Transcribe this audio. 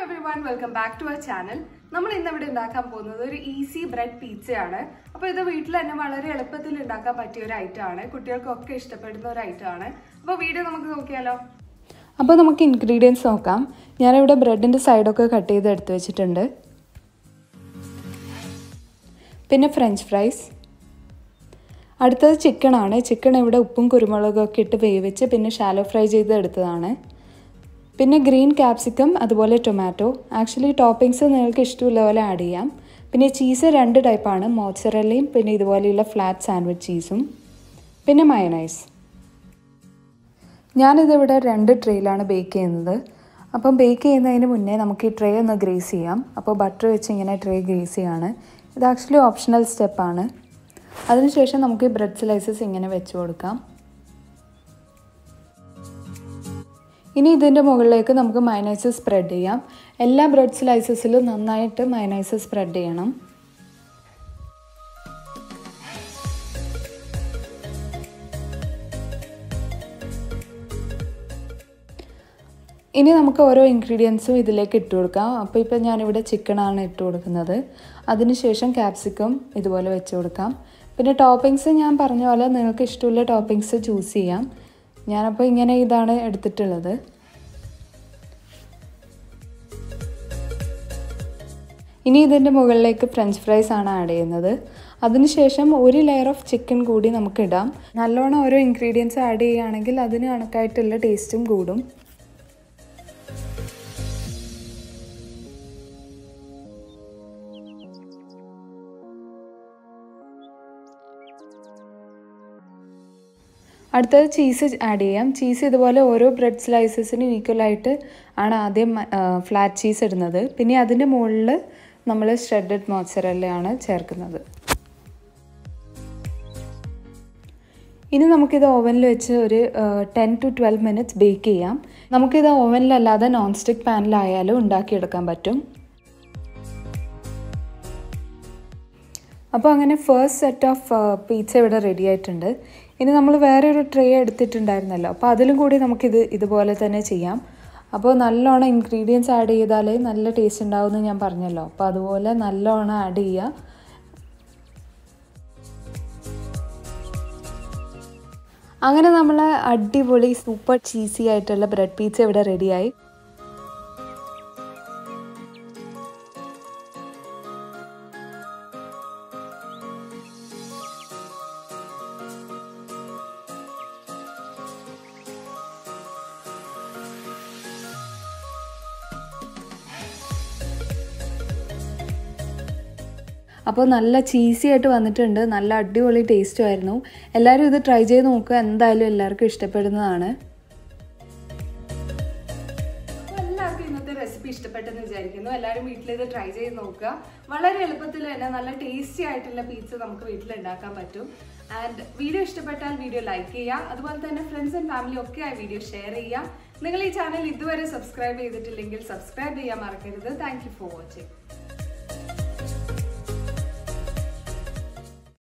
every everyone welcome back to our channel നമ്മൾ ഇന്ന് ഇവിടെ ഉണ്ടാക്കാൻ പോകുന്നത് ഒരു ഈസി ബ്രെഡ് പിzzയാണ് അപ്പോൾ ഇത് വീട്ടിൽ തന്നെ വളരെ എളുപ്പത്തിൽ ഉണ്ടാക്കാൻ പറ്റിയ ഒരു ഐറ്റം ആണ് കുട്ടികൾക്കൊക്കെ ഇഷ്ടപ്പെടുന്ന ഒരു ഐറ്റം ആണ് അപ്പോൾ വീഡിയോ നമുക്ക് നോക്കിയാലോ അപ്പോൾ നമുക്ക് ഇൻഗ്രീഡിയൻസ് നോക്കാം ഞാനിവിടെ ബ്രെഡിൻ്റെ സൈഡൊക്കെ കട്ട് ചെയ്ത് എടുത്ത് വെച്ചിട്ടുണ്ട് പിന്നെ ഫ്രഞ്ച് ഫ്രൈസ് അടുത്തത് ചിക്കനാണ് ചിക്കൻ ഇവിടെ ഉപ്പും കുരുമുളകൊക്കെ ഇട്ട് വേവിച്ച് പിന്നെ ഷാലോ ഫ്രൈ ചെയ്ത് എടുത്തതാണ് പിന്നെ ഗ്രീൻ ക്യാപ്സിക്കം അതുപോലെ ടൊമാറ്റോ ആക്ച്വലി ടോപ്പിങ്സ് നിങ്ങൾക്ക് ഇഷ്ടമുള്ള പോലെ ആഡ് ചെയ്യാം പിന്നെ ചീസ് രണ്ട് ടൈപ്പാണ് മോച്ചറല്ലയും പിന്നെ ഇതുപോലെയുള്ള ഫ്ലാറ്റ് സാൻഡ്വിച്ച് ചീസും പിന്നെ മയനൈസ് ഞാനിതിവിടെ രണ്ട് ട്രേയിലാണ് ബേക്ക് ചെയ്യുന്നത് അപ്പം ബേക്ക് ചെയ്യുന്നതിന് മുന്നേ നമുക്ക് ഈ ട്രേ ഒന്ന് ഗ്രേസ് ചെയ്യാം അപ്പോൾ ബട്ടർ വെച്ച് ഇങ്ങനെ ട്രേ ഗ്രേസ് ചെയ്യാണ് ഇത് ആക്ച്വലി ഓപ്ഷണൽ സ്റ്റെപ്പാണ് അതിനുശേഷം നമുക്ക് ഈ ബ്രെഡ് സ്ലൈസസ് ഇങ്ങനെ വെച്ച് കൊടുക്കാം ഇനി ഇതിൻ്റെ മുകളിലേക്ക് നമുക്ക് മയനൈസ് സ്പ്രെഡ് ചെയ്യാം എല്ലാ ബ്രെഡ് സ്ലൈസസിലും നന്നായിട്ട് മയനൈസ് സ്പ്രെഡ് ചെയ്യണം ഇനി നമുക്ക് ഓരോ ഇൻഗ്രീഡിയൻസും ഇതിലേക്ക് ഇട്ട് കൊടുക്കാം അപ്പോൾ ഇപ്പോൾ ഞാനിവിടെ ചിക്കനാണ് ഇട്ട് കൊടുക്കുന്നത് അതിനുശേഷം ക്യാപ്സിക്കം ഇതുപോലെ വെച്ച് കൊടുക്കാം പിന്നെ ടോപ്പിങ്സ് ഞാൻ പറഞ്ഞ പോലെ നിങ്ങൾക്ക് ഇഷ്ടമുള്ള ടോപ്പിങ്സ് ചൂസ് ചെയ്യാം ഞാനപ്പോൾ ഇങ്ങനെ ഇതാണ് എടുത്തിട്ടുള്ളത് ഇനി ഇതിൻ്റെ മുകളിലേക്ക് ഫ്രഞ്ച് ഫ്രൈസ് ആണ് ആഡ് ചെയ്യുന്നത് അതിനുശേഷം ഒരു ലെയർ ഓഫ് ചിക്കൻ കൂടി നമുക്ക് ഇടാം നല്ലോണം ഓരോ ഇൻഗ്രീഡിയൻസ് ആഡ് ചെയ്യുകയാണെങ്കിൽ അതിന് കണക്കായിട്ടുള്ള ടേസ്റ്റും കൂടും അടുത്തത് ചീസ് ആഡ് ചെയ്യാം ചീസ് ഇതുപോലെ ഓരോ ബ്രെഡ് സ്ലൈസസിനും ഈക്വലായിട്ട് ആണ് ആദ്യം ഫ്ലാറ്റ് ചീസ് ഇടുന്നത് പിന്നെ അതിൻ്റെ മുകളിൽ നമ്മൾ ഷ്രെഡഡ് മോച്ചറല്ലയാണ് ചേർക്കുന്നത് ഇനി നമുക്കിത് ഓവനിൽ വെച്ച് ഒരു ten to twelve minutes bake ചെയ്യാം നമുക്കിത് ഓവനിലല്ലാതെ നോൺ സ്റ്റിക്ക് പാനിലായാലും ഉണ്ടാക്കിയെടുക്കാൻ പറ്റും അപ്പോൾ അങ്ങനെ ഫസ്റ്റ് സെറ്റ് ഓഫ് പീച്ച ഇവിടെ റെഡി ആയിട്ടുണ്ട് ഇനി നമ്മൾ വേറെ ഒരു ട്രേ എടുത്തിട്ടുണ്ടായിരുന്നല്ലോ അപ്പോൾ അതിലും കൂടി നമുക്കിത് ഇതുപോലെ തന്നെ ചെയ്യാം അപ്പോൾ നല്ലോണം ഇൻഗ്രീഡിയൻസ് ആഡ് ചെയ്താലേ നല്ല ടേസ്റ്റ് ഉണ്ടാവുമെന്ന് ഞാൻ പറഞ്ഞല്ലോ അപ്പോൾ അതുപോലെ നല്ലോണം ആഡ് ചെയ്യുക അങ്ങനെ നമ്മൾ അടിപൊളി സൂപ്പർ ചീസി ആയിട്ടുള്ള ബ്രെഡ് പീച്ച ഇവിടെ റെഡിയായി അപ്പോൾ നല്ല ചീസി ആയിട്ട് വന്നിട്ടുണ്ട് നല്ല അടിപൊളി ടേസ്റ്റും ആയിരുന്നു എല്ലാവരും ഇത് ട്രൈ ചെയ്ത് നോക്കുക എന്തായാലും എല്ലാവർക്കും ഇഷ്ടപ്പെടുന്നതാണ് അപ്പോൾ എല്ലാവർക്കും ഇന്നത്തെ റെസിപ്പി ഇഷ്ടപ്പെട്ടെന്ന് വിചാരിക്കുന്നു എല്ലാവരും വീട്ടിൽ ഇത് ട്രൈ ചെയ്ത് നോക്കുക വളരെ എളുപ്പത്തിൽ തന്നെ നല്ല ടേസ്റ്റി ആയിട്ടുള്ള പീച്ച നമുക്ക് വീട്ടിൽ ഉണ്ടാക്കാൻ പറ്റും ആൻഡ് വീഡിയോ ഇഷ്ടപ്പെട്ടാൽ വീഡിയോ ലൈക്ക് ചെയ്യുക അതുപോലെ തന്നെ ഫ്രണ്ട്സ് ആൻഡ് ഫാമിലി ഒക്കെ ആ വീഡിയോ ഷെയർ ചെയ്യുക നിങ്ങൾ ഈ ചാനൽ ഇതുവരെ സബ്സ്ക്രൈബ് ചെയ്തിട്ടില്ലെങ്കിൽ സബ്സ്ക്രൈബ് ചെയ്യാൻ മറക്കരുത് താങ്ക് ഫോർ വാച്ചിങ്